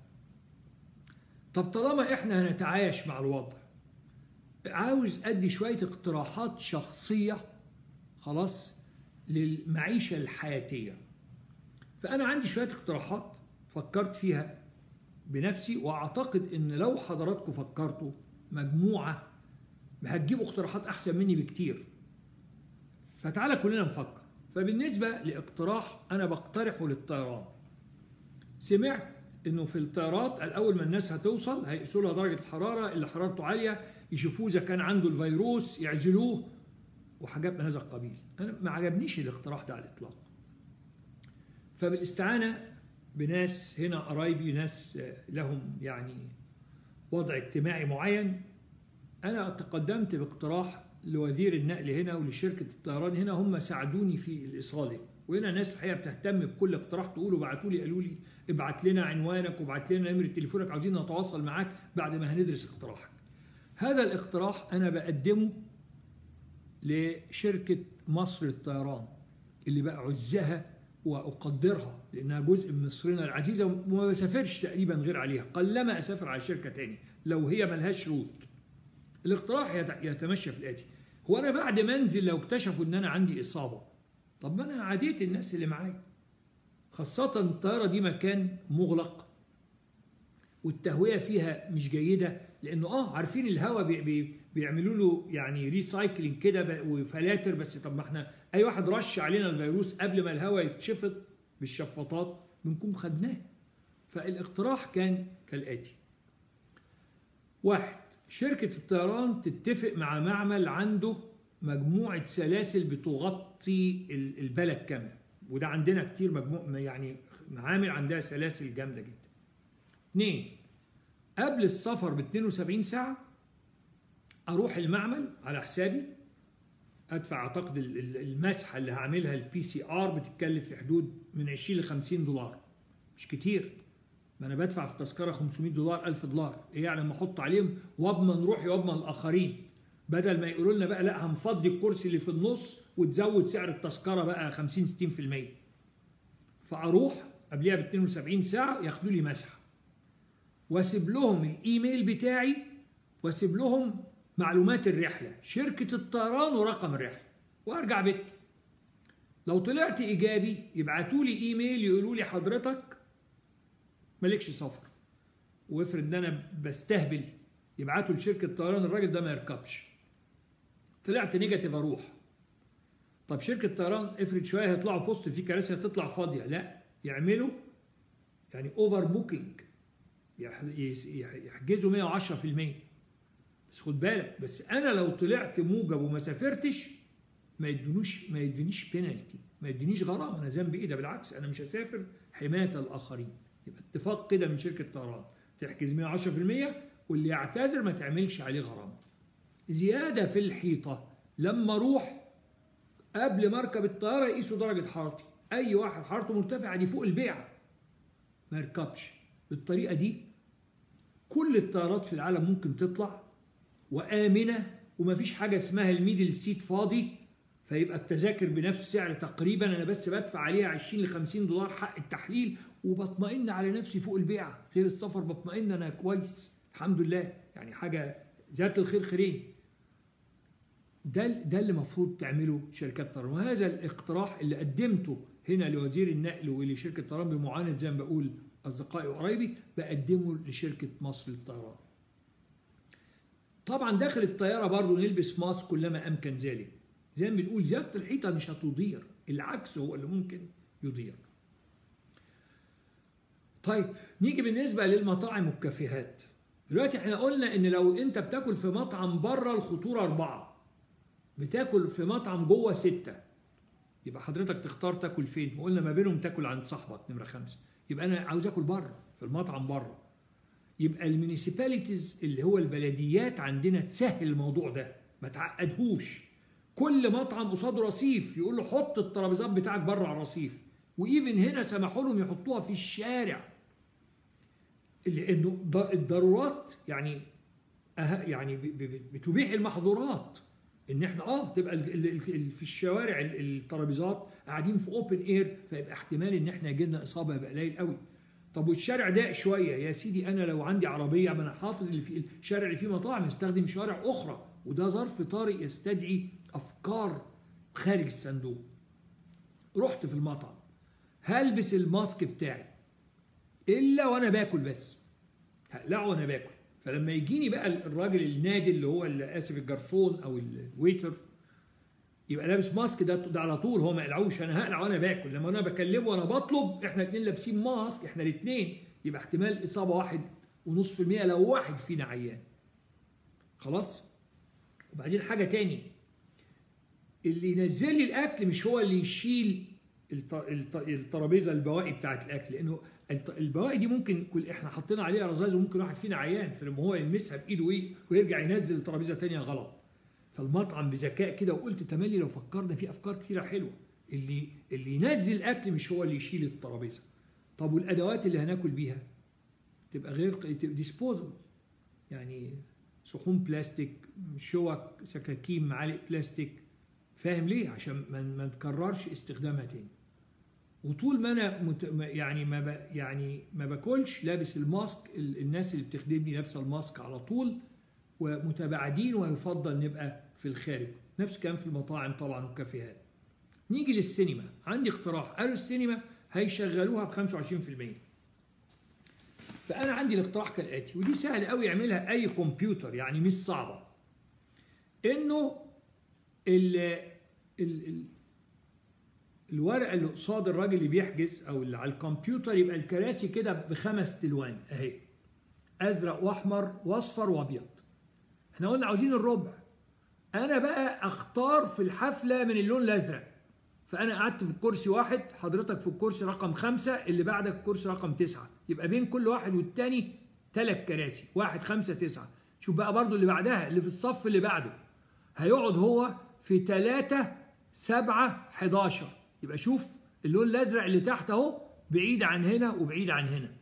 طب طالما احنا هنتعايش مع الوضع عاوز ادي شويه اقتراحات شخصيه خلاص للمعيشه الحياتيه فانا عندي شويه اقتراحات فكرت فيها بنفسي واعتقد ان لو حضراتكم فكرتوا مجموعه هتجيبوا اقتراحات احسن مني بكتير فتعالى كلنا نفكر فبالنسبه لاقتراح انا بقترحه للطيران سمعت انه في الطيارات الاول ما الناس هتوصل هيقيسوا لها درجه الحراره اللي حرارته عاليه يشوفوه اذا كان عنده الفيروس يعزلوه وحاجات من هذا القبيل انا ما عجبنيش الاقتراح ده على الاطلاق فبالاستعانه بناس هنا قرايبي ناس لهم يعني وضع اجتماعي معين انا تقدمت باقتراح لوزير النقل هنا ولشركه الطيران هنا هم ساعدوني في الايصال وهنا ناس الحقيقه بتهتم بكل اقتراح تقوله بعتوا لي قالوا لي ابعت لنا عنوانك وابعت لنا نمره تليفونك عاوزين نتواصل معاك بعد ما هندرس اقتراحك. هذا الاقتراح انا بقدمه لشركه مصر للطيران اللي بقى عزها واقدرها لانها جزء من مصرنا العزيزه وما بسافرش تقريبا غير عليها قلما اسافر على شركه تاني لو هي ملهاش روت الاقتراح يتمشى في الاتي هو انا بعد ما انزل لو اكتشفوا ان انا عندي اصابه طب ما انا عاديت الناس اللي معايا خاصة الطيارة دي مكان مغلق والتهوية فيها مش جيدة لأنه آه عارفين الهواء بي بي بيعملوا له يعني ريسايكلينج كده وفلاتر بس طب ما احنا أي واحد رش علينا الفيروس قبل ما الهواء يتشفط بالشفاطات بنكون خدناه فالاقتراح كان كالآتي واحد شركة الطيران تتفق مع معمل عنده مجموعة سلاسل بتغطي البلد كاملة وده عندنا كتير مجموع يعني معامل عندها سلاسل جامدة جدا اثنين قبل السفر ب 72 ساعة أروح المعمل على حسابي أدفع أعتقد المسحة اللي هعملها البي سي آر بتتكلف في حدود من 20 ل 50 دولار مش كتير ما أنا بدفع في التذكرة 500 دولار 1000 دولار إيه يعني لما أحط عليهم وأضمن روحي وأضمن الآخرين بدل ما يقولوا لنا بقى لا هنفضي الكرسي اللي في النص وتزود سعر التذكره بقى 50 60% فاروح قبلها ب 72 ساعه ياخدوا لي مسحه واسيب لهم الايميل بتاعي واسيب لهم معلومات الرحله شركه الطيران ورقم الرحله وارجع بيتي لو طلعت ايجابي يبعتوا لي ايميل يقولوا لي حضرتك مالكش سفر وافرض ان انا بستهبل يبعتوا لشركه الطيران الراجل ده ما يركبش طلعت نيجاتيف اروح طب شركه طيران افرض شويه هيطلعوا بوست في كراسي هتطلع فاضيه لا يعملوا يعني اوفر بوكينج يحجزوا 110% بس خد بالك بس انا لو طلعت موجب وما سافرتش ما يدونيش ما يدونيش بينالتي ما يدونيش غرامه انا ذنبي ايه ده بالعكس انا مش هسافر حمايه الاخرين يبقى اتفاق كده من شركه طيران تحجز 110% واللي يعتذر ما تعملش عليه غرامه زياده في الحيطه لما اروح قبل ما اركب الطياره يقيسوا درجه حرارتي اي واحد حرارته مرتفعه دي فوق البيعه ما يركبش بالطريقه دي كل الطيارات في العالم ممكن تطلع وامنه ومفيش حاجه اسمها الميدل سيت فاضي فيبقى التذاكر بنفس السعر تقريبا انا بس بدفع عليها 20 ل 50 دولار حق التحليل وبطمئن على نفسي فوق البيعه غير السفر بطمئن انا كويس الحمد لله يعني حاجه ذات الخير خيرين ده ده اللي المفروض تعمله شركات طيران وهذا الاقتراح اللي قدمته هنا لوزير النقل ولشركه طيران بمعاند زي ما بقول اصدقائي وقرايبي بقدمه لشركه مصر للطيران. طبعا داخل الطياره برضه نلبس ماسك كلما امكن ذلك. زي ما بنقول زياده الحيطه مش هتضير، العكس هو اللي ممكن يضير. طيب نيجي بالنسبه للمطاعم والكافيهات. دلوقتي احنا قلنا ان لو انت بتاكل في مطعم بره الخطوره اربعه بتاكل في مطعم جوه ستة يبقى حضرتك تختار تاكل فين وقلنا ما بينهم تاكل عند صاحبك نمرة خمسة يبقى أنا عاوز آكل بره في المطعم بره يبقى المينيسيباليتيز اللي هو البلديات عندنا تسهل الموضوع ده ما تعقدهوش كل مطعم قصاده رصيف يقول له حط الترابيزات بتاعك بره على الرصيف وايفن هنا سمحوا لهم يحطوها في الشارع لانه الضرورات يعني أه يعني بتبيح المحظورات ان احنا اه تبقى في الشوارع الترابيزات قاعدين في اوبن اير فيبقى احتمال ان احنا يجي لنا اصابه يبقى قليل قوي طب والشارع ضاق شويه يا سيدي انا لو عندي عربيه ما انا حافظ اللي في الشارع اللي فيه مطاعم استخدم شوارع اخرى وده ظرف طارئ يستدعي افكار خارج الصندوق رحت في المطعم هلبس الماسك بتاعي الا وانا باكل بس هقلعه وانا باكل فلما يجيني بقى الراجل النادي اللي هو اللي اسف الجرسون او الويتر يبقى لابس ماسك ده ده على طول هو ما يقلعوش انا هقلع وانا باكل لما انا بكلمه وانا بطلب احنا الاثنين لابسين ماسك احنا الاثنين يبقى احتمال اصابه واحد ونص في المية لو واحد فينا عيان خلاص وبعدين حاجه تاني اللي ينزل لي الاكل مش هو اللي يشيل الترابيزه البواقي بتاعت الاكل لانه البواقي دي ممكن كل احنا حطينا عليها رذاذ وممكن واحد فينا عيان فلما هو يلمسها بايده ايه ويرجع ينزل الترابيزه ثانيه غلط فالمطعم بذكاء كده وقلت تملي لو فكرنا في افكار كثيره حلوه اللي اللي ينزل الاكل مش هو اللي يشيل الترابيزه طب والادوات اللي هناكل بيها تبقى غير ديسبوزبل يعني صحون بلاستيك شوك سكاكين معالق بلاستيك فاهم ليه عشان ما نكررش استخدامها تاني وطول ما انا مت... يعني ما ب... يعني ما باكلش لابس الماسك الناس اللي بتخدمني لابسه الماسك على طول ومتباعدين ويفضل نبقى في الخارج نفس الكلام في المطاعم طبعا والكافيهات نيجي للسينما عندي اقتراح قالوا السينما هيشغلوها ب 25% فانا عندي الاقتراح كالاتي ودي سهل قوي يعملها اي كمبيوتر يعني مش صعبه انه ال ال ال الورقه اللي قصاد الراجل اللي بيحجز او اللي على الكمبيوتر يبقى الكراسي كده بخمس تلوان اهي ازرق واحمر واصفر وابيض احنا قلنا عاوزين الربع انا بقى اختار في الحفله من اللون الازرق فانا قعدت في الكرسي واحد حضرتك في الكرسي رقم خمسة اللي بعدك الكرسي رقم تسعة يبقى بين كل واحد والتاني ثلاث كراسي واحد خمسة تسعة شوف بقى برضو اللي بعدها اللي في الصف اللي بعده هيقعد هو في ثلاثة سبعة 11 يبقى شوف اللون الازرق اللي تحت اهو بعيد عن هنا وبعيد عن هنا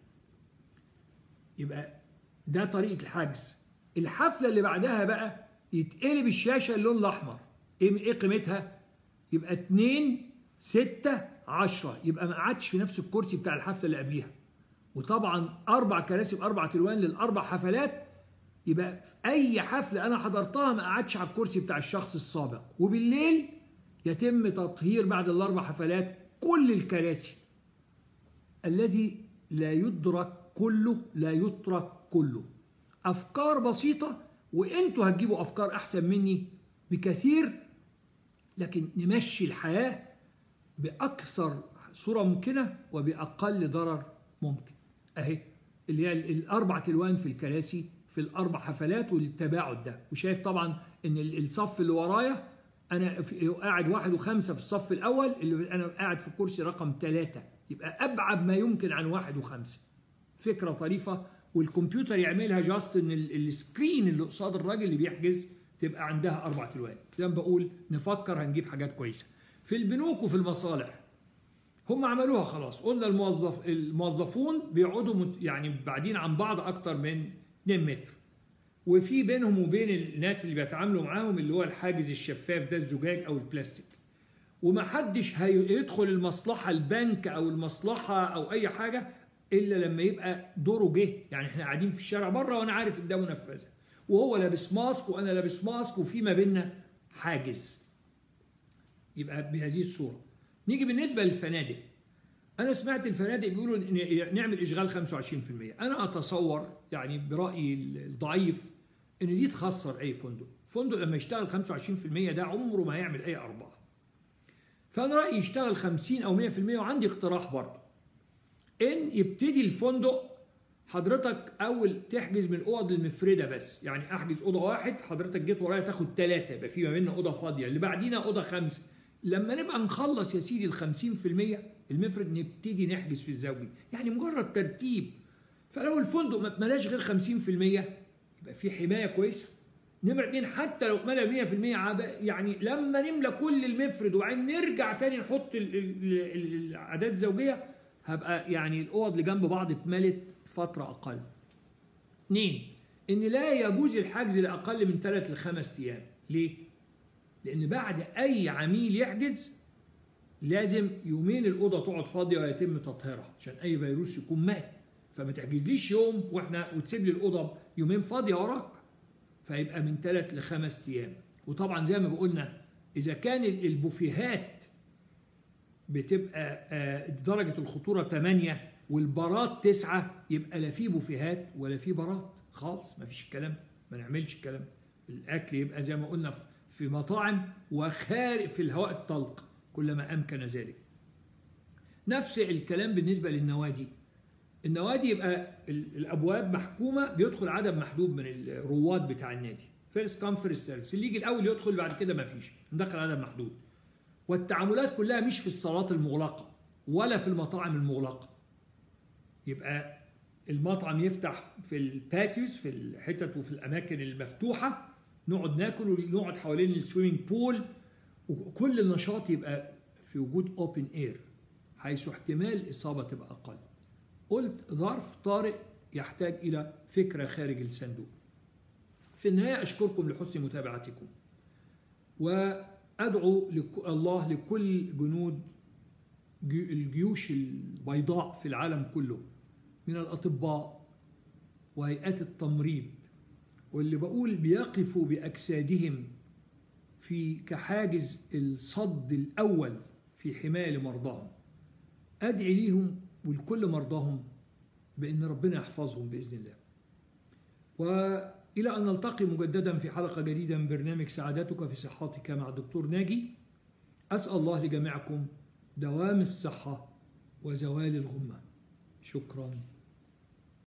يبقى ده طريقة الحجز الحفلة اللي بعدها بقى يتقلب الشاشة اللون الأحمر إيه قيمتها؟ يبقى 2 6 10 يبقى ما قعدش في نفس الكرسي بتاع الحفلة اللي قبليها وطبعا أربع كراسي بأربع تلوان للأربع حفلات يبقى في أي حفلة أنا حضرتها ما قعدش على الكرسي بتاع الشخص السابق وبالليل يتم تطهير بعد الأربع حفلات كل الكراسي الذي لا يدرك كله لا يترك كله افكار بسيطه وانتوا هتجيبوا افكار احسن مني بكثير لكن نمشي الحياه باكثر صوره ممكنه وباقل ضرر ممكن اهي اللي هي الاربع تلوان في الكراسي في الاربع حفلات والتباعد ده وشايف طبعا ان الصف اللي ورايا انا قاعد واحد وخمسه في الصف الاول اللي انا قاعد في الكرسي رقم ثلاثه يبقى ابعد ما يمكن عن واحد وخمسه فكره طريفه والكمبيوتر يعملها جاست ان السكرين اللي قصاد الراجل اللي بيحجز تبقى عندها اربع الوان زي ما بقول نفكر هنجيب حاجات كويسه في البنوك وفي المصالح هم عملوها خلاص قلنا الموظف الموظفون بيقعدوا يعني بعدين عن بعض اكتر من 2 متر وفي بينهم وبين الناس اللي بيتعاملوا معاهم اللي هو الحاجز الشفاف ده الزجاج او البلاستيك ومحدش هيدخل المصلحه البنك او المصلحه او اي حاجه الا لما يبقى دوره جه يعني احنا قاعدين في الشارع بره وانا عارف ان ده منفذه وهو لابس ماسك وانا لابس ماسك وفي ما بيننا حاجز يبقى بهذه الصوره نيجي بالنسبه للفنادق انا سمعت الفنادق بيقولوا نعمل اشغال 25% انا اتصور يعني برايي الضعيف ان دي تخسر اي فندق فندق لما يشتغل 25% ده عمره ما هيعمل اي ارباح فانا رايي يشتغل 50 او 100% وعندي اقتراح برضه ان يبتدي الفندق حضرتك اول تحجز من الاوض المفرده بس يعني احجز اوضه واحد حضرتك جيت ورايا تاخد ثلاثه يبقى في ما بيننا اوضه فاضيه اللي بعدينا اوضه خمسه لما نبقى نخلص يا سيدي ال 50% المفرد نبتدي نحجز في الزوجي يعني مجرد ترتيب فلو الفندق ما اتملاش غير 50% يبقى في حمايه كويسه نمرة اتنين حتى لو ملى 100% عب- يعني لما نملى كل المفرد وبعدين نرجع تاني نحط ال- ال- ال- الاعداد الزوجيه هبقى يعني الاوض اللي جنب بعض اتملت فتره اقل. اثنين ان لا يجوز الحجز لاقل من ثلاث لخمس ايام، ليه؟ لان بعد اي عميل يحجز لازم يومين الاوضه تقعد فاضيه ويتم تطهيرها عشان اي فيروس يكون مات فما تحجزليش يوم واحنا وتسيب لي الاوضه يومين فاضيه وراك فيبقى من ثلاث لخمس ايام وطبعا زي ما قلنا اذا كان البوفيهات بتبقى آه، درجه الخطوره 8 والبارات 9 يبقى لا في بوفيهات ولا في بارات خالص ما فيش الكلام ما نعملش الكلام الاكل يبقى زي ما قلنا في- في مطاعم وخارج في الهواء الطلق كلما امكن ذلك نفس الكلام بالنسبه للنوادي النوادي يبقى ال- الابواب محكومه بيدخل عدد محدود من الرواد بتاع النادي فيرست كام فيرست سيرفيس اللي يجي الاول يدخل بعد كده ما فيش ندخل عدد محدود والتعاملات كلها مش في الصالات المغلقه ولا في المطاعم المغلقه يبقى المطعم يفتح في الباتيوز في الحتت وفي الاماكن المفتوحه نقعد ناكل ونقعد حوالين السويمنج بول وكل النشاط يبقى في وجود اوبن اير حيث احتمال الاصابه تبقى اقل قلت ظرف طارئ يحتاج الى فكره خارج الصندوق في النهايه اشكركم لحسن متابعتكم وادعو لك- الله لكل جنود جي- الجيوش البيضاء في العالم كله من الاطباء وهيئات التمريض واللي بقول بيقفوا باجسادهم في كحاجز الصد الاول في حمايه لمرضاهم ادعي ليهم ولكل مرضاهم بان ربنا يحفظهم باذن الله والى ان نلتقي مجددا في حلقه جديده من برنامج سعادتك في صحتك مع الدكتور ناجي اسال الله لجميعكم دوام الصحه وزوال الغمه شكرا